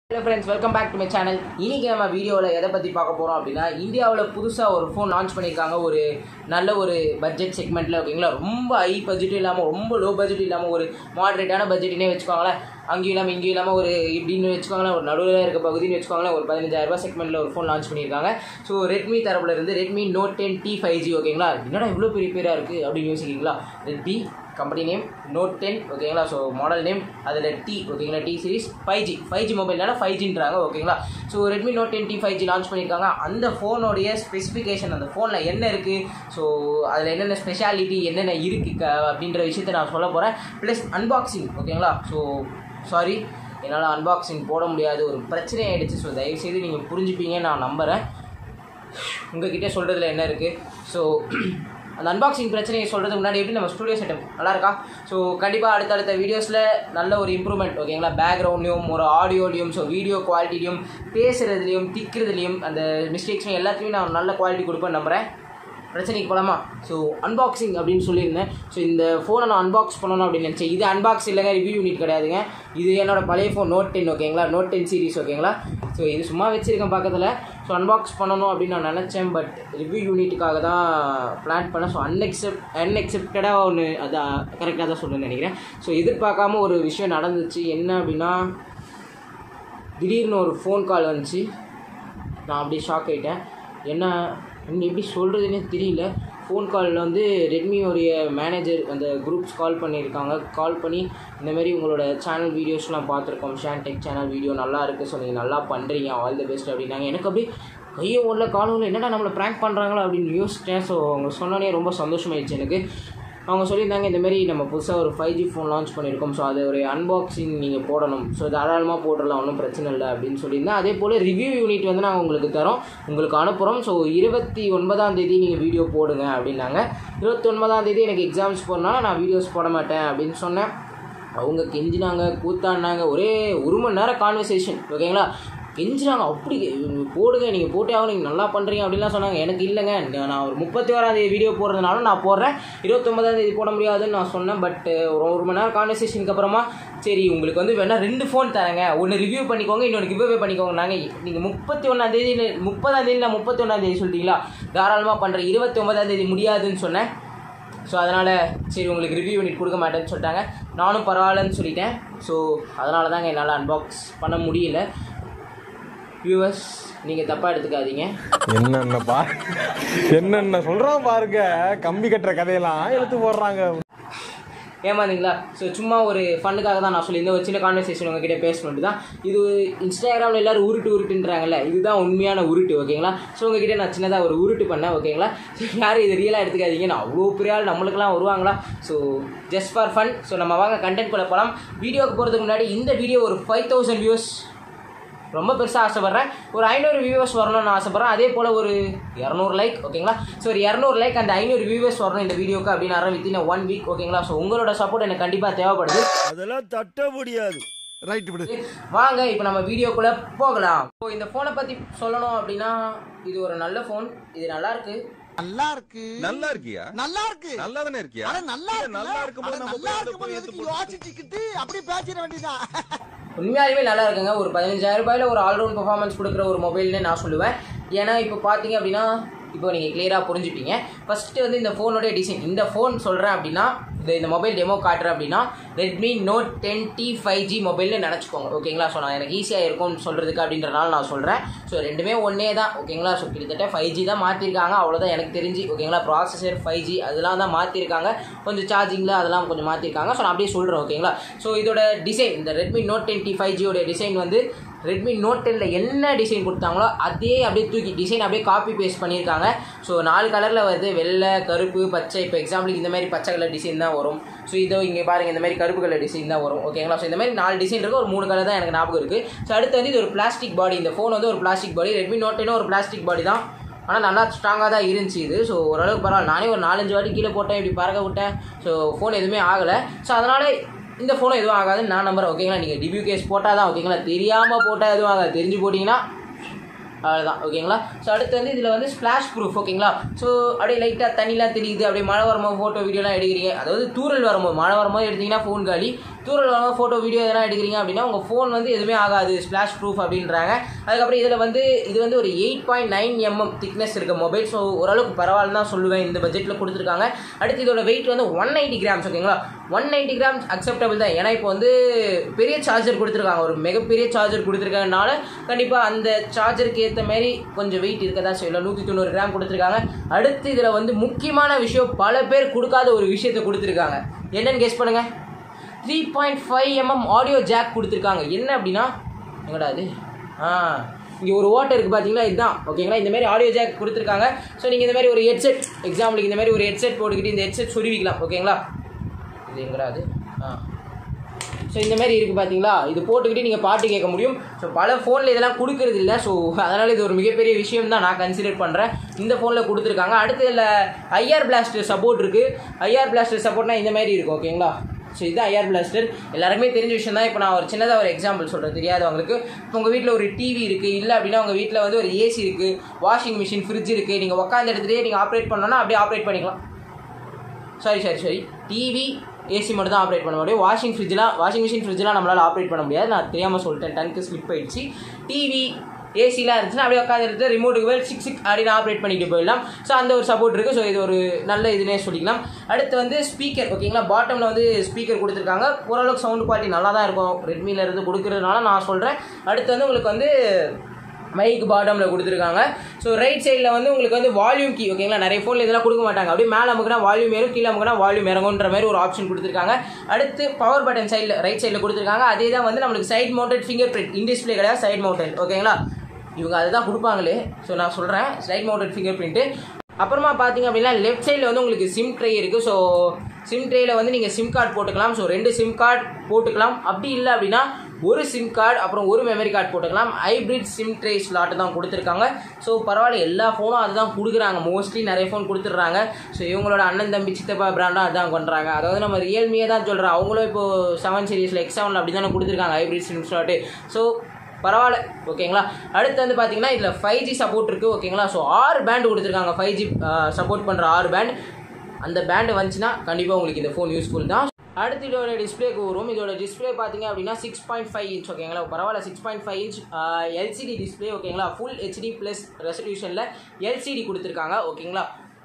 hello friends welcome back to my channel இன்னைக்கு நம்ம வீடியோவில் எதை பற்றி பார்க்க போகிறோம் அப்படின்னா இந்தியாவில் புதுசாக ஒரு ஃபோன் லான்ச் பண்ணியிருக்காங்க ஒரு நல்ல ஒரு பட்ஜெட் செக்மெண்ட்டில் ஓகேங்களா ரொம்ப ஹை பட்ஜெட் இல்லாமல் ரொம்ப லோ பட்ஜெட் இல்லாமல் ஒரு மாடரேட்டான பட்ஜெட்னே வச்சுக்கோங்களேன் அங்கேயும் இல்லாமல் இங்கேயும் இல்லாமல் ஒரு இப்படின்னு வச்சுக்கோங்களேன் ஒரு நடுவில் இருக்க பகுதின்னு வச்சுக்கோங்களேன் ஒரு பதினஞ்சாயிரம் ரூபாய் செக்மெண்ட்டில் ஒரு ஃபோன் லான்ச் பண்ணியிருக்காங்க ஸோ ரெட்மி தரப்புல இருந்து Redmi note ten T five G ஓகேங்களா என்னடா இவ்வளோ பெரிய பேராக இருக்குது அப்படின்னு யோசிக்கிறீங்களா Redmi company name note ten ஓகேங்களா ஸோ மாடல் நேம் அதில் டி ஓகேங்களா T series five G five G மொபைல்னால ஃபைவ் ஜின்றாங்க ஓகேங்களா so Redmi note ten T five G launch பண்ணியிருக்காங்க அந்த ஃபோனோடைய ஸ்பெசிஃபிகேஷன் அந்த ஃபோனில் என்ன இருக்குது ஸோ அதில் என்னென்ன ஸ்பெஷாலிட்டி என்னென்ன இருக்குது க அப்படின்ற விஷயத்தை நான் சொல்ல போகிறேன் ப்ளஸ் அன்பாக்சிங் ஓகேங்களா ஸோ சாரி என்னால் அன்பாக்சிங் போட முடியாது ஒரு பிரச்சனை ஆகிடுச்சு ஸோ தயவுசெய்து நீங்கள் புரிஞ்சுப்பீங்கன்னு நான் நம்புகிறேன் உங்ககிட்ட சொல்கிறதுல என்ன இருக்குது ஸோ அந்த அன்பாக்சிங் பிரச்சனையை சொல்கிறதுக்கு முன்னாடி எப்படி நம்ம ஸ்டூடியோ செட்டப் நல்லா இருக்கா ஸோ கண்டிப்பாக அடுத்தடுத்த வீடியோஸில் நல்ல ஒரு இம்ப்ரூவ்மெண்ட் ஓகேங்களா பேக்ரவுண்ட்லையும் ஒரு ஆடியோலையும் ஸோ வீடியோ குவாலிட்டிலையும் பேசுகிறதுலையும் திக்கிறதுலையும் அந்த மிஸ்டேக்ஸும் எல்லாத்தையும் நான் நல்ல குவாலிட்டி கொடுப்பேன் நம்புகிறேன் பிரச்சனைக்கு போகலாமா ஸோ அன்பாக்சிங் அப்படின்னு சொல்லியிருந்தேன் ஸோ இந்த ஃபோனை நான் அன்பாக்ஸ் பண்ணணும் அப்படின்னு நினச்சேன் இது அன்பாக்ஸ் இல்லைங்க ரிவ்யூ யூனிட் கிடையாதுங்க இது என்னோட பழைய ஃபோன் நோட் டென் ஓகேங்களா நோட் டென் சீரிஸ் ஓகேங்களா ஸோ இது சும்மா வச்சுருக்கேன் பக்கத்தில் ஸோ அன்பாக்ஸ் பண்ணணும் அப்படின்னு நான் நினச்சேன் பட் ரிவ்யூ யூனிட்டுக்காக தான் பிளான் பண்ணேன் ஸோ அன்எக்செப்ட் அன்எக்செப்டடாக ஒன்று அதான் கரெக்டாக தான் சொல்லணும்னு நினைக்கிறேன் ஸோ எதிர்பார்க்காம ஒரு விஷயம் நடந்துச்சு என்ன அப்படின்னா திடீர்னு ஒரு ஃபோன் கால் வந்துச்சு நான் அப்படியே ஷாக் ஆகிட்டேன் என்ன இன்னும் எப்படி சொல்கிறதுனே தெரியல ஃபோன் காலில் வந்து ரெட்மியோடைய மேனேஜர் அந்த குரூப்ஸ் கால் பண்ணியிருக்காங்க கால் பண்ணி இந்தமாரி உங்களோட சேனல் வீடியோஸ்லாம் பார்த்துருக்கோம் ஷேன் டெக் சேனல் வீடியோ நல்லா இருக்குது ஸோ நீங்கள் நல்லா பண்ணுறீங்க ஆல் தி பெஸ்ட் அப்படின்னாங்க எனக்கு அப்படியே கையும் உள்ள காலும் இல்லை என்னடா நம்மளை ப்ராங்க் பண்ணுறாங்களோ அப்படின்னு யோசிச்சிட்டேன் ஸோ அவங்க சொன்னோன்னே ரொம்ப சந்தோஷமாயிடுச்சு எனக்கு அவங்க சொல்லியிருந்தாங்க இந்தமாரி நம்ம புதுசாக ஒரு ஃபைவ் ஜி ஃபோன் லான்ச் பண்ணியிருக்கோம் ஸோ அது ஒரு அன்பாக்சிங் நீங்கள் போடணும் ஸோ தாராளமாக போட்டுடலாம் ஒன்றும் பிரச்சனை இல்லை அப்படின்னு சொல்லியிருந்தேன் அதே போல் ரிவ்யூ யூனிட் வந்து நாங்கள் உங்களுக்கு தரோம் உங்களுக்கு அனுப்புகிறோம் ஸோ இருபத்தி ஒன்பதாம் தேதி நீங்கள் வீடியோ போடுங்க அப்படின்னாங்க இருபத்தி ஒன்பதாம் தேதி எனக்கு எக்ஸாம்ஸ் போடனால நான் வீடியோஸ் போட மாட்டேன் அப்படின்னு சொன்னேன் அவங்க கெஞ்சினாங்க கூத்தாடினாங்க ஒரே ஒரு மணி நேரம் கான்வர்சேஷன் ஓகேங்களா கெஞ்சினாங்க அப்படி போடுங்க நீங்கள் போட்டே ஆகும் நீங்கள் நல்லா பண்ணுறீங்க அப்படின்லாம் சொன்னாங்க எனக்கு இல்லைங்க நான் ஒரு முப்பத்தி ஓராந்தேதி வீடியோ போடுறதுனால நான் போடுறேன் இருபத்தொம்பதாந்தேதி போட முடியாதுன்னு நான் சொன்னேன் பட் ஒரு ஒரு மணி நேரம் கான்வர்சேஷனுக்கு அப்புறமா சரி உங்களுக்கு வந்து வேணால் ரெண்டு ஃபோன் தரேங்க ஒன்று ரிவ்யூ பண்ணிக்கோங்க இன்னொன்று கிவ்அவே பண்ணிக்கோங்க நாங்கள் நீங்கள் முப்பத்தி ஒன்றாந்தேதி முப்பதாந்தேதி நான் முப்பத்தி ஒன்றாந்தேதி சொல்லிட்டீங்களா தாராளமாக பண்ணுறேன் இருபத்தி ஒன்பதாந்தேதி முடியாதுன்னு சொன்னேன் ஸோ அதனால் சரி உங்களுக்கு ரிவ்யூ யூனிட் கொடுக்க மாட்டேன்னு சொல்லிட்டாங்க நானும் பரவாயில்லன்னு சொல்லிட்டேன் ஸோ அதனால தாங்க என்னால் அன்பாக்ஸ் பண்ண முடியல வியூவர்ஸ் நீங்கள் தப்பாக எடுத்துக்காதீங்க என்னென்ன பா என்னென்ன சொல்றான் பாருங்க கம்பி கட்டுற கதையெல்லாம் எடுத்து போடுறாங்க ஏமாந்தீங்களா ஸோ சும்மா ஒரு ஃபண்ணுக்காக தான் நான் சொல்லியிருந்தேன் ஒரு சின்ன கான்வர்சேஷன் உங்ககிட்ட பேசணுன்ட்டு தான் இது இன்ஸ்டாகிராமில் எல்லாரும் உருட்டு உருட்டுன்றாங்கல்ல இதுதான் உண்மையான உருட்டு ஓகேங்களா ஸோ உங்ககிட்ட நான் சின்னதாக ஒரு உருட்டு பண்ணேன் ஓகேங்களா ஸோ யாரும் இது ரியலாக எடுத்துக்காதீங்க நான் அவ்வளோ பெரிய ஆள் நம்மளுக்கெல்லாம் வருவாங்களா so just for fun so நம்ம வாங்க கண்டென்ட் கூட போகலாம் வீடியோக்கு போகிறதுக்கு முன்னாடி இந்த வீடியோ ஒரு ஃபைவ் தௌசண்ட் வியூஸ் ரொம்ப பெருசாக ஆசைப்பட்றேன் ஒரு ஐநூறு வியூவர்ஸ் வரணும்னு ஆசைப்பட்றேன் அதே போல் ஒரு இரநூறு லைக் ஓகேங்களா ஸோ ஒரு இரநூறு லைக் அந்த ஐநூறு வியூவர்ஸ் வரணும் இந்த வீடியோக்கு அப்படின்னு வித்தின் ஒன் வீக் ஓகேங்களா ஸோ உங்களோட சப்போர்ட் எனக்கு கண்டிப்பாக தேவைப்படுது அதெல்லாம் தட்ட முடியாது ரைட் விடு வாங்க இப்போ நம்ம வீடியோக்குள்ளே போகலாம் ஸோ இந்த ஃபோனை பற்றி சொல்லணும் அப்படின்னா இது ஒரு நல்ல ஃபோன் இது நல்லா இருக்கு நல்லா இருக்கு நல்லா இருக்கியா நல்லா இருக்கு நல்லா தானே இருக்கியா அட நல்லா இல்ல, இருக்கு நல்லா இருக்கும்போது நம்ம நல்லா போய் அந்த இருக்கும்போது போய் எதுக்கு எடுத்து யோசிச்சுக்கிட்டு அப்படியே பேசிட வேண்டியதான் உண்மையாலுமே நல்லா இருக்குங்க ஒரு பதினஞ்சாயிரம் ரூபாயில ஒரு ஆல்ரவுண்ட் பெர்ஃபார்மன்ஸ் கொடுக்குற ஒரு மொபைல்னு நான் சொல்லுவேன் ஏன்னா இப்போ பார்த்தீங்க அப்படின்னா இப்போ நீங்கள் கிளியராக புரிஞ்சுப்பீங்க ஃபஸ்ட்டு வந்து இந்த ஃபோனோடைய டிசைன் இந்த ஃபோன் சொல்கிறேன் அப்படின்னா இந்த இந்த மொபைல் டெமோ காட்டுறேன் அப்படின்னா Redmi note ten T five G மொபைல்னு நினச்சிக்கோங்க ஓகேங்களா ஸோ நான் எனக்கு ஈஸியாக இருக்கும்னு சொல்கிறதுக்கு அப்படின்றனால நான் சொல்கிறேன் ஸோ ரெண்டுமே ஒன்றே தான் ஓகேங்களா ஸோ கிட்டத்தட்ட ஃபைவ் ஜி தான் மாற்றிருக்காங்க அவ்வளோதான் எனக்கு தெரிஞ்சு ஓகேங்களா ப்ராசஸர் ஃபைவ் ஜி அதெல்லாம் தான் மாற்றிருக்காங்க கொஞ்சம் சார்ஜிங்கில் அதெல்லாம் கொஞ்சம் மாற்றிருக்காங்க ஸோ நான் அப்படியே சொல்கிறேன் ஓகேங்களா ஸோ இதோட டிசைன் இந்த Redmi note ten T five ஜியோட டிசைன் வந்து ரெட்மி நோட் டெனில் என்ன டிசைன் கொடுத்தாங்களோ அதே அப்படியே தூக்கி டிசைன் அப்படியே காப்பி பேஸ்ட் பண்ணியிருக்காங்க ஸோ நாலு கலரில் வருது வெள்ளை கருப்பு பச்சை இப்போ எக்ஸாம்பிளுக்கு இந்த மாதிரி பச்சை கலர் டிசைன் தான் வரும் ஸோ இதோ இங்கே பாருங்கள் இந்த மாதிரி கருப்பு கலர் டிசைன் தான் வரும் ஓகேங்களா ஸோ இந்த மாதிரி நாலு டிசைன் இருக்குது ஒரு மூணு கலர் தான் எனக்கு ஞாபகம் இருக்குது ஸோ அடுத்து வந்து இது ஒரு பிளாஸ்டிக் பாடி இந்த ஃபோன் வந்து ஒரு பிளாஸ்டிக் பாடி ரெட்மி நோட் டென்னும் ஒரு பிளாஸ்டிக் பாடி தான் ஆனால் நல்லா ஸ்ட்ராங்காக தான் இருந்துச்சு இது ஸோ ஓரளவுக்கு பரவாயில்ல நானே ஒரு நாலஞ்சு வாட்டி கீழே போட்டேன் இப்படி பறக்க விட்டேன் ஸோ ஃபோன் எதுவுமே ஆகலை ஸோ அதனால் இந்த ஃபோனும் எதுவும் ஆகாதுன்னு நான் நம்புறேன் ஓகேங்களா நீங்கள் டிபியூ கேஸ் போட்டால் தான் ஓகேங்களா தெரியாமல் போட்டால் எதுவும் ஆகாது தெரிஞ்சு போட்டிங்கன்னா அவ்வளோதான் ஓகேங்களா ஸோ அடுத்து வந்து இதில் வந்து ஸ்ப்ளாஷ் ப்ரூஃப் ஓகேங்களா ஸோ அப்படியே லைட்டாக தண்ணிலாம் தெரியுது அப்படியே மழை வரும்போது ஃபோட்டோ வீடியோலாம் எடுக்கிறீங்க அதாவது தூரல் வரும்போது மழை வரும்போது எடுத்தீங்கன்னா ஃபோன் காலி தூரல் வாங்க ஃபோட்டோ வீடியோ எதனா எடுக்கிறீங்க அப்படின்னா உங்கள் ஃபோன் வந்து எதுவுமே ஆகாது ஸ்ப்ளாஷ் ப்ரூஃப் அப்படின்றாங்க அதுக்கப்புறம் இதில் வந்து இது வந்து ஒரு eight point nine mm thickness இருக்க மொபைல் ஸோ ஓரளவுக்கு பரவாயில்ல தான் சொல்லுவேன் இந்த பட்ஜெட்டில் கொடுத்துருக்காங்க அடுத்து இதோட வெயிட் வந்து ஒன் நைன்ட்டி கிராம்ஸ் ஓகேங்களா ஒன் நைன்ட்டி கிராம்ஸ் அக்செப்டபிள் தான் ஏன்னா இப்போ வந்து பெரிய சார்ஜர் கொடுத்துருக்காங்க ஒரு மிகப்பெரிய சார்ஜர் கொடுத்துருக்கனால கண்டிப்பாக அந்த சார்ஜருக்கு ஏற்ற மாதிரி கொஞ்சம் வெயிட் இருக்க தான் செய்யலாம் நூற்றி தொண்ணூறு கிராம் கொடுத்துருக்காங்க அடுத்து இதில் வந்து முக்கியமான விஷயம் பல பேர் கொடுக்காத ஒரு விஷயத்தை கொடுத்துருக்காங்க என்னன்னு கெஸ் பண்ணுங்க three point five mm audio jack கொடுத்துருக்காங்க என்ன அப்படின்னா எங்கடா அது ஆ இங்கே ஒரு ஓட்டை இருக்குது பார்த்தீங்களா இதுதான் ஓகேங்களா இந்த மாதிரி ஆடியோ ஜாக் கொடுத்துருக்காங்க ஸோ நீங்கள் இந்த மாதிரி ஒரு ஹெட்செட் எக்ஸாம்பிளுக்கு இந்த மாதிரி ஒரு ஹெட்செட் போட்டுக்கிட்டு இந்த ஹெட்செட் சொருவிக்கலாம் ஓகேங்களா இது எங்கடா அது ஆ ஸோ இந்த மாதிரி இருக்குது பார்த்தீங்களா இது போட்டுக்கிட்டு நீங்கள் பாட்டு கேட்க முடியும் ஸோ பல ஃபோனில் இதெல்லாம் கொடுக்கறது இல்லை ஸோ அதனால் இது ஒரு மிகப்பெரிய விஷயம் தான் நான் கன்சிடர் பண்ணுறேன் இந்த ஃபோனில் கொடுத்துருக்காங்க அடுத்து இதில் ஐஆர் பிளாஸ்டர் சப்போர்ட் இருக்குது ஐஆர் பிளாஸ்டர் சப்போர்ட்னா இந்த மாதிரி இருக்கும் ஓகேங்களா ஸோ இது ஐஆர் பிளாஸ்டர் எல்லாருக்குமே தெரிஞ்ச விஷயம் தான் இப்போ நான் ஒரு சின்னதாக ஒரு எக்ஸாம்பிள் சொல்கிறேன் தெரியாதவங்களுக்கு இப்போ உங்கள் வீட்டில் ஒரு டிவி இருக்குது இல்லை அப்படின்னா உங்கள் வீட்டில் வந்து ஒரு ஏசி இருக்குது வாஷிங் மிஷின் ஃப்ரிட்ஜ் இருக்குது நீங்கள் உட்காந்த இடத்துலேயே நீங்கள் ஆப்ரேட் பண்ணோன்னா அப்படியே ஆப்ரேட் பண்ணிக்கலாம் sorry sorry sorry TV AC மட்டும் தான் ஆப்ரேட் பண்ண முடியும் வாஷிங் ஃப்ரிட்ஜ்லாம் வாஷிங் மிஷின் ஃப்ரிட்ஜ்லாம் நம்மளால் ஆப்ரேட் பண்ண முடியாது நான் தெரியாமல் சொல்லிட்டேன் டனுக்கு ஸ்லிப் ஆயிடுச்சு டிவி ஏசிலாம் இருந்துச்சுன்னா அப்படியே உட்காந்து எடுத்து ரிமோட்டுக்கு போய் சிக் சிக் அப்படின்னு ஆப்ரேட் பண்ணிட்டு போயிடலாம் ஸோ அந்த ஒரு சப்போர்ட் இருக்குது ஸோ இது ஒரு நல்ல இதுனே சொல்லிக்கலாம் அடுத்து வந்து ஸ்பீக்கர் ஓகேங்களா பாட்டமில் வந்து ஸ்பீக்கர் கொடுத்துருக்காங்க ஓரளவுக்கு சவுண்ட் குவாலிட்டி நல்லா தான் இருக்கும் ரெட்மியில் இருந்து கொடுக்குறதுனால நான் சொல்கிறேன் அடுத்து வந்து உங்களுக்கு வந்து மைக் பாட்டமில் கொடுத்துருக்காங்க ஸோ ரைட் சைடில் வந்து உங்களுக்கு வந்து வால்யூம் கீ ஓகேங்களா நிறைய ஃபோனில் இதெல்லாம் கொடுக்க மாட்டாங்க அப்படியே மேலே அமுக்குனா வால்யூம் ஏறும் கீழே அமுக்குனா வால்யூம் இறங்குன்ற மாதிரி ஒரு ஆப்ஷன் கொடுத்துருக்காங்க அடுத்து பவர் பட்டன் சைடில் ரைட் சைடில் கொடுத்துருக்காங்க அதே தான் வந்து நம்மளுக்கு side mounted fingerprint in display கிடையாது சைட் மவுண்டட் ஓகேங்களா இவங்க அதுதான் கொடுப்பாங்களே ஸோ நான் சொல்கிறேன் சைட் மவுண்டட் ஃபிங்கர் பிரிண்ட்டு அப்புறமா பார்த்தீங்க அப்படின்னா லெஃப்ட் சைடில் வந்து உங்களுக்கு சிம் ட்ரே இருக்குது ஸோ சிம் ட்ரேயில் வந்து நீங்கள் சிம் கார்டு போட்டுக்கலாம் ஸோ ரெண்டு சிம் கார்டு போட்டுக்கலாம் அப்படி இல்லை அப்படின்னா ஒரு சிம் கார்டு அப்புறம் ஒரு மெமரி கார்டு போட்டுக்கலாம் ஹைப்ரிட் சிம் ட்ரே ஸ்லாட் தான் கொடுத்துருக்காங்க ஸோ பரவாயில்ல எல்லா ஃபோனும் அதுதான் கொடுக்குறாங்க மோஸ்ட்லி நிறைய ஃபோன் கொடுத்துட்றாங்க ஸோ இவங்களோட அண்ணன் தம்பி சித்தப்பா பிராண்டும் அதுதான் பண்ணுறாங்க அதாவது நம்ம ரியல்மியே தான் சொல்கிறோம் அவங்களும் இப்போது செவன் சீரிஸில் எக்ஸ் செவனில் அப்படி தானே கொடுத்துருக்காங்க ஹைப்ரிட் சிம் ஸ்லாட்டு ஸோ பரவாயில்ல ஓகேங்களா அடுத்து வந்து பார்த்தீங்கன்னா இதில் ஃபைவ் ஜி சப்போர்ட் இருக்குது ஓகேங்களா ஸோ ஆறு பேண்ட் கொடுத்துருக்காங்க ஃபைவ் ஜி சப்போர்ட் பண்ணுற ஆறு பேண்ட் அந்த பேண்டு வந்துச்சுன்னா கண்டிப்பாக உங்களுக்கு இந்த ஃபோன் யூஸ்ஃபுல் தான் அடுத்து இதோட டிஸ்பிளேக்கு வரும் இதோட டிஸ்பிளே பார்த்தீங்க அப்படின்னா சிக்ஸ் பாயிண்ட் ஃபைவ் இன்ச் ஓகேங்களா பரவாயில்ல six point five inch LCD display ஓகேங்களா ஃபுல் ஹெச்டி ப்ளஸ் ரெசல்யூஷனில் எல்சிடி கொடுத்துருக்காங்க ஓகேங்களா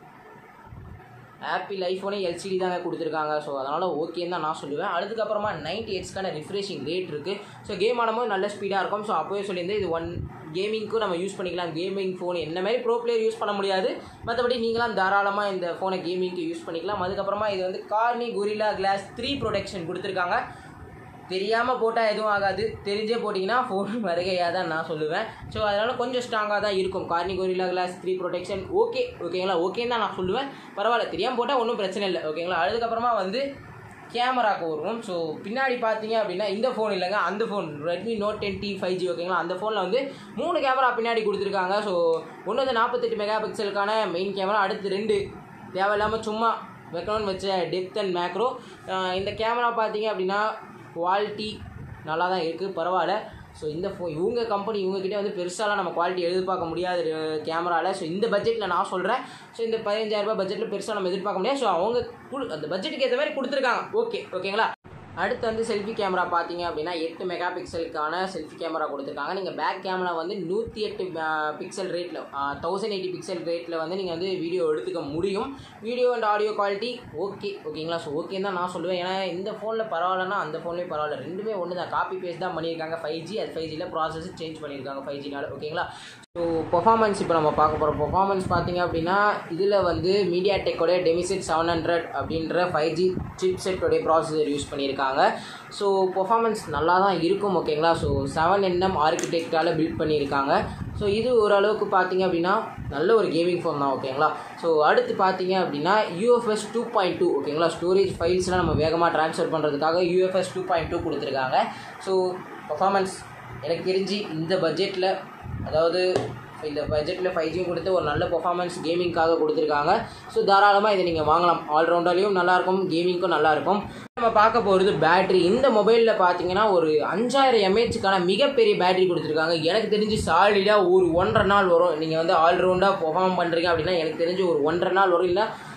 ஆப்பிள் ஐஃபோனே எல்சிடி தாங்க கொடுத்துருக்காங்க ஸோ அதனால் ஓகேன்னு தான் நான் சொல்லுவேன் அதுக்கப்புறமா நைன்டி எட்ஸ்க்கான ரிஃப்ரெஷிங் ரேட் இருக்குது ஸோ கேம் ஆடும்போது நல்ல ஸ்பீடாக இருக்கும் ஸோ அப்போவே சொல்லியிருந்தேன் இது ஒன் கேமிங்க்கும் நம்ம யூஸ் பண்ணிக்கலாம் கேமிங் ஃபோன் என்ன மாதிரி ப்ரோ பிளேயர் யூஸ் பண்ண முடியாது மற்றபடி நீங்களாம் தாராளமாக இந்த ஃபோனை கேமிங்க்கு யூஸ் பண்ணிக்கலாம் அதுக்கப்புறமா இது வந்து Corning Gorilla glass three protection கொடுத்துருக்காங்க தெரியாமல் போட்டால் எதுவும் ஆகாது தெரிஞ்சே போட்டிங்கன்னா ஃபோன் வருகையாக தான் நான் சொல்லுவேன் ஸோ அதனால் கொஞ்சம் ஸ்ட்ராங்காக தான் இருக்கும் Corning Gorilla glass three protection okay ஓகேங்களா ஓகேன்னு தான் நான் சொல்லுவேன் பரவாயில்ல தெரியாமல் போட்டால் ஒன்றும் பிரச்சனை இல்லை ஓகேங்களா அதுக்கப்புறமா வந்து கேமராக்கு வருவோம் ஸோ பின்னாடி பார்த்தீங்க அப்படின்னா இந்த ஃபோன் இல்லைங்க அந்த phone Redmi note ten T five G ஓகேங்களா அந்த ஃபோனில் வந்து மூணு கேமரா பின்னாடி கொடுத்துருக்காங்க ஸோ ஒன்று வந்து நாற்பத்தெட்டு மெகா பிக்சலுக்கான மெயின் கேமரா அடுத்து ரெண்டு தேவையில்லாமல் சும்மா வைக்கணும்னு வச்ச டெப்த் அண்ட் மேக்ரோ இந்த கேமரா பார்த்தீங்க அப்படின்னா குவாலிட்டி நல்லா தான் இருக்குது பரவாயில்ல ஸோ இந்த ஃபோ இவங்க கம்பெனி இவங்ககிட்ட வந்து பெருசாலாம் நம்ம குவாலிட்டி எதிர்பார்க்க முடியாது கேமராவில் ஸோ இந்த பட்ஜெட்டில் நான் சொல்கிறேன் ஸோ இந்த பதினஞ்சாயிரரூபா பட்ஜெட்டில் பெருசாக நம்ம எதிர்பார்க்க முடியாது ஸோ அவங்க குடு அந்த பட்ஜெட்டுக்கு ஏற்ற மாதிரி கொடுத்துருக்காங்க ஓகே ஓகேங்களா அடுத்து வந்து செல்ஃபி கேமரா பார்த்தீங்க அப்படின்னா எட்டு மெகா பிக்சலுக்கான செல்ஃபி கேமரா கொடுத்துருக்காங்க நீங்கள் பேக் கேமரா வந்து நூற்றி எட்டு பிக்சல் ரேட்டில் தௌசண்ட் எயிட்டி பிக்சல் ரேட்டில் வந்து நீங்கள் வந்து வீடியோ எடுத்துக்க முடியும் video and audio quality okay ஓகேங்களா ஸோ ஓகேன்னு தான் நான் சொல்லுவேன் ஏன்னா இந்த ஃபோனில் பரவாயில்லனா அந்த ஃபோன்லேயும் பரவாயில்ல ரெண்டுமே ஒன்று தான் காப்பி பேஸ்ட் தான் பண்ணியிருக்காங்க ஃபைவ் ஜி அது ஃபைவ் ஜியில் ப்ராசஸ் சேஞ்ச் பண்ணியிருக்காங்க ஃபைவ் ஜினால ஓகேங்களா ஸோ பர்ஃபார்மன்ஸ் இப்போ நம்ம பார்க்க போகிறோம் பர்ஃபார்மன்ஸ் பார்த்தீங்க அப்படின்னா இதில் வந்து மீடியா டெக்கோடைய டெமிசிட் செவன் ஹண்ட்ரட் அப்படின்ற ஃபைவ் ஜி சிப் செட்டோடைய ப்ராசஸர் யூஸ் பண்ணியிருக்காங்க ஸோ பர்ஃபார்மன்ஸ் நல்லா தான் இருக்கும் ஓகேங்களா ஸோ செவன் என்எம் ஆர்கிடெக்டால் பில்ட் பண்ணியிருக்காங்க ஸோ இது ஓரளவுக்கு பார்த்தீங்க அப்படின்னா நல்ல ஒரு கேமிங் ஃபோன் தான் ஓகேங்களா ஸோ அடுத்து பார்த்தீங்க அப்படின்னா யூஎஃப்எஸ் டூ பாயிண்ட் டூ ஓகேங்களா ஸ்டோரேஜ் ஃபைல்ஸ்லாம் நம்ம வேகமாக ட்ரான்ஸ்ஃபர் பண்ணுறதுக்காக யூஎஃப்எஸ் டூ பாயிண்ட் டூ கொடுத்துருக்காங்க ஸோ பர்ஃபார்மன்ஸ் எனக்கு தெரிஞ்சு இந்த பட்ஜெட்டில் அதாவது இந்த பட்ஜெட்டில் ஃபைவ் ஜியும் கொடுத்து ஒரு நல்ல பர்ஃபார்மன்ஸ் கேமிங்காக கொடுத்துருக்காங்க ஸோ தாராளமாக இதை நீங்கள் வாங்கலாம் ஆல்ரவுண்டர்லேயும் நல்லாயிருக்கும் கேமிங்க்கும் நல்லாயிருக்கும் நம்ம பார்க்க போகிறது பேட்டரி இந்த மொபைலில் பார்த்தீங்கன்னா ஒரு அஞ்சாயிரம் எம்ஏஹெச்சுக்கான மிகப்பெரிய பேட்டரி கொடுத்துருக்காங்க எனக்கு தெரிஞ்சு சாலிடாக ஒரு ஒன்றரை நாள் வரும் நீங்கள் வந்து ஆல்ரவுண்டாக பெர்ஃபார்ம் பண்ணுறீங்க அப்படின்னா எனக்கு தெரிஞ்சு ஒரு ஒன்றரை நாள் வரும் இல்லை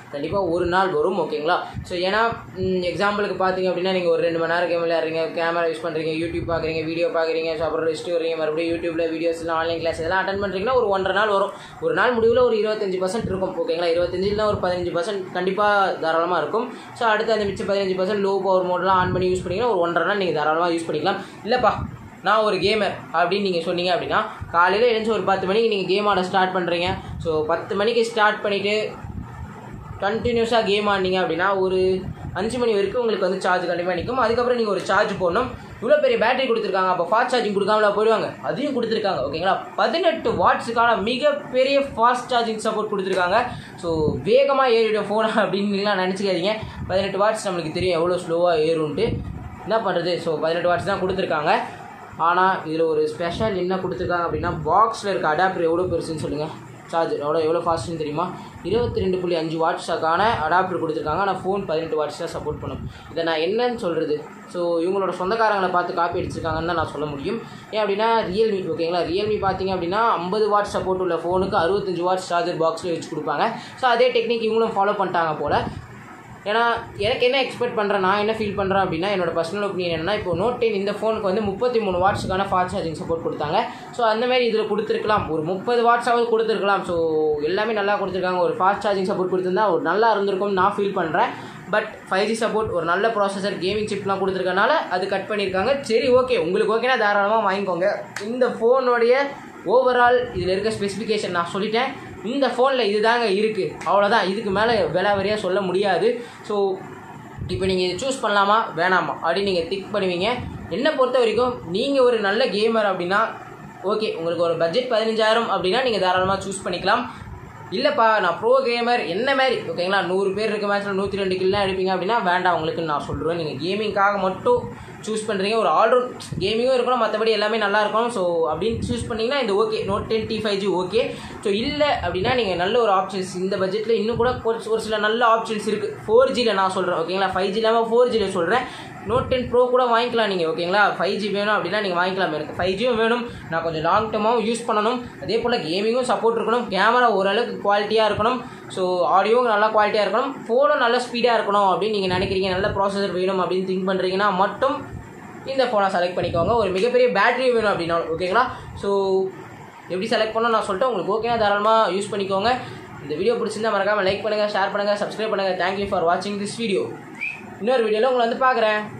கண்டிப்பாக ஒரு நாள் வரும் ஓகேங்களா ஸோ ஏன்னா எக்ஸாம்பிளுக்கு பார்த்தீங்க அப்படின்னா நீங்கள் ஒரு ரெண்டு மணி நேரம் கேம் விளையாடுறீங்க கேமரா யூஸ் பண்ணுறீங்க யூடியூப் பார்க்குறீங்க வீடியோ பார்க்குறீங்க ஸோ அப்புறம் ரெஸ்ட் வரீங்க மறுபடியும் யூடியூப்பில் வீடியோஸ்லாம் ஆன்லைன் கிளாஸ் இதெல்லாம் அட்டன் பண்ணுறீங்கன்னா ஒரு ஒன்றரை நாள் வரும் ஒரு நாள் முடிவில் ஒரு இருபத்தஞ்சு பர்சன்ட் இருக்கும் ஓகேங்களா இருபத்தஞ்சில் ஒரு பதினஞ்சு பர்சன்ட் கண்டிப்பாக தாராளமாக இருக்கும் ஸோ அடுத்து அந்த மிச்சம் பதினஞ்சு பர்சன்ட் லோ பவர் மோட்லாம் ஆன் பண்ணி யூஸ் பண்ணிங்கன்னா ஒரு ஒன்றரை நாள் நீங்கள் தாராளமாக யூஸ் பண்ணிக்கலாம் இல்லைப்பா நான் ஒரு கேமர் அப்படின்னு நீங்கள் சொன்னீங்க அப்படின்னா காலையில் எழுந்து ஒரு பத்து மணிக்கு நீங்கள் கேம் ஆட ஸ்டார்ட் பண்ணுறீங்க ஸோ பத்து மணிக்கு ஸ்டார்ட் பண்ணிவிட்டு கண்டினியூஸாக கேம் ஆடினீங்க அப்படின்னா ஒரு அஞ்சு மணி வரைக்கும் உங்களுக்கு வந்து சார்ஜ் கண்டிப்பாக நிற்கும் அதுக்கப்புறம் நீங்கள் ஒரு சார்ஜ் போடணும் இவ்வளோ பெரிய பேட்டரி கொடுத்துருக்காங்க அப்போ ஃபாஸ்ட் சார்ஜிங் கொடுக்காமல போயிடுவாங்க அதையும் கொடுத்துருக்காங்க ஓகேங்களா பதினெட்டு வாட்ஸுக்கான மிகப்பெரிய ஃபாஸ்ட் சார்ஜிங் சப்போர்ட் கொடுத்துருக்காங்க ஸோ வேகமாக ஏறிடும் ஃபோன் அப்படின்லாம் நினச்சிக்காதீங்க பதினெட்டு வாட்ஸ் நம்மளுக்கு தெரியும் எவ்வளோ ஸ்லோவாக ஏறும்ன்ட்டு என்ன பண்ணுறது ஸோ பதினெட்டு வாட்ஸ் தான் கொடுத்துருக்காங்க ஆனால் இதில் ஒரு ஸ்பெஷல் என்ன கொடுத்துருக்காங்க அப்படின்னா பாக்ஸில் இருக்க அடாப்டர் எவ்வளோ பெருசுன்னு சொல்லுங்கள் சார்ஜர் எவ்வளோ எவ்வளோ ஃபாஸ்ட்னு தெரியுமா இருபத்தி ரெண்டு புள்ளி அஞ்சு வாட்ஸாக்கான அடாப்டர் கொடுத்துருக்காங்க ஆனால் ஃபோன் பதினெட்டு வாட்ஸ் தான் சப்போர்ட் பண்ணும் இதை நான் என்னன்னு சொல்கிறது ஸோ இவங்களோட சொந்தக்காரங்களை பார்த்து காப்பி அடிச்சிருக்காங்கன்னு தான் நான் சொல்ல முடியும் ஏன் அப்படின்னா ரியல்மி ஓகேங்களா ரியல்மி பார்த்தீங்க அப்படின்னா ஐம்பது வாட்ஸ் சப்போர்ட் உள்ள ஃபோனுக்கு அறுபத்தஞ்சு வாட்ஸ் சார்ஜர் பாக்ஸில் வச்சு கொடுப்பாங்க ஸோ அதே டெக்னிக் இவங்களும் ஃபாலோ பண்ணிட்டாங்க போல் ஏன்னா எனக்கு என்ன எக்ஸ்பெக்ட் பண்ணுறேன் நான் என்ன ஃபீல் பண்ணுறேன் அப்படின்னா என்னோட பர்சனல் ஒப்பீனியன் என்னன்னா இப்போ நோட் டென் இந்த ஃபோனுக்கு வந்து முப்பத்தி மூணு வாட்ஸுக்கான ஃபாஸ்ட் சார்ஜிங் சப்போர்ட் கொடுத்தாங்க ஸோ அந்த மாதிரி இதில் கொடுத்துருக்கலாம் ஒரு முப்பது வாட்ஸாவது கொடுத்துருக்கலாம் ஸோ எல்லாமே நல்லா கொடுத்துருக்காங்க ஒரு ஃபாஸ்ட் சார்ஜிங் சப்போர்ட் கொடுத்துருந்தா ஒரு நல்லா இருந்திருக்கும்னு நான் ஃபீல் பண்ணுறேன் பட் ஃபைவ் ஜி சப்போர்ட் ஒரு நல்ல ப்ராசஸர் கேமிங் சிப்லாம் கொடுத்துருக்கனால அது கட் பண்ணியிருக்காங்க சரி ஓகே உங்களுக்கு ஓகேனா தாராளமாக வாங்கிக்கோங்க இந்த ஃபோனுடைய ஓவரால் இதில் இருக்க ஸ்பெசிஃபிகேஷன் நான் சொல்லிட்டேன் இந்த ஃபோனில் இதுதாங்க இருக்குது அவ்வளோதான் இதுக்கு மேலே விலை வரியாக சொல்ல முடியாது ஸோ இப்போ நீங்கள் இதை சூஸ் பண்ணலாமா வேணாமா அப்படின்னு நீங்கள் திக் பண்ணுவீங்க என்னை பொறுத்த வரைக்கும் நீங்கள் ஒரு நல்ல கேமர் அப்படின்னா ஓகே உங்களுக்கு ஒரு பட்ஜெட் பதினஞ்சாயிரம் அப்படின்னா நீங்கள் தாராளமாக சூஸ் பண்ணிக்கலாம் இல்லைப்பா நான் ப்ரோ கேமர் என்ன மாதிரி ஓகேங்களா நூறு பேர் இருக்க மேட்ச்சில் நூற்றி ரெண்டு கில்லாம் எடுப்பீங்க அப்படின்னா வேண்டாம் உங்களுக்கு நான் சொல்கிறேன் நீங்கள் கேமிங்காக மட்டும் சூஸ் பண்ணுறீங்க ஒரு ஆல்ரவுண்ட் கேமிங்கும் இருக்கணும் மற்றபடி எல்லாமே நல்லா இருக்கணும் ஸோ அப்படின்னு சூஸ் பண்ணிங்கன்னா இந்த okay Note ten T five G okay so இல்லை அப்படின்னா நீங்கள் நல்ல ஒரு ஆப்ஷன்ஸ் இந்த பட்ஜெட்டில் இன்னும் கூட ஒரு ஒரு சில நல்ல ஆப்ஷன்ஸ் இருக்குது ஃபோர் ஜியில் நான் சொல்கிறேன் ஓகேங்களா ஃபைவ் ஜி இல்லாமல் ஃபோர் ஜியில் சொல்கிறேன் நோட் டென் ப்ரோ கூட வாங்கிக்கலாம் நீங்கள் ஓகேங்களா ஃபைவ் ஜி வேணும் அப்படின்னா நீங்கள் வாங்கிக்கலாம் எனக்கு ஃபைவ் ஜியும் வேணும் நான் கொஞ்சம் லாங் டர்மாகவும் யூஸ் பண்ணணும் அதே போல் கேமிங்கும் சப்போர்ட் இருக்கணும் கேமரா ஓரளவுக்கு குவாலிட்டியாக இருக்கணும் ஸோ ஆடியோவும் நல்லா குவாலிட்டியாக இருக்கணும் ஃபோனும் நல்ல ஸ்பீடாக இருக்கணும் அப்படின்னு நீங்கள் நினைக்கிறீங்க நல்ல ப்ராசஸர் வேணும் அப்படின்னு திங்க் பண்ணுறீங்கன்னா மட்டும் இந்த ஃபோனை செலக்ட் பண்ணிக்கோங்க ஒரு மிகப்பெரிய பேட்டரி வேணும் அப்படின்னா ஓகேங்களா ஸோ எப்படி செலக்ட் பண்ணணும் நான் சொல்லிட்டு உங்களுக்கு ஓகேனா தாராளமாக யூஸ் பண்ணிக்கோங்க இந்த வீடியோ பிடிச்சிருந்தா மறக்காமல் லைக் பண்ணுங்கள் ஷேர் பண்ணுங்கள் சப்ஸ்கிரைப் பண்ணுங்கள் தேங்க்யூ ஃபார் வாட்சிங் திஸ் வீடியோ இன்னொரு வீடியோவில் உங்களை வந்து பார்க்குறேன்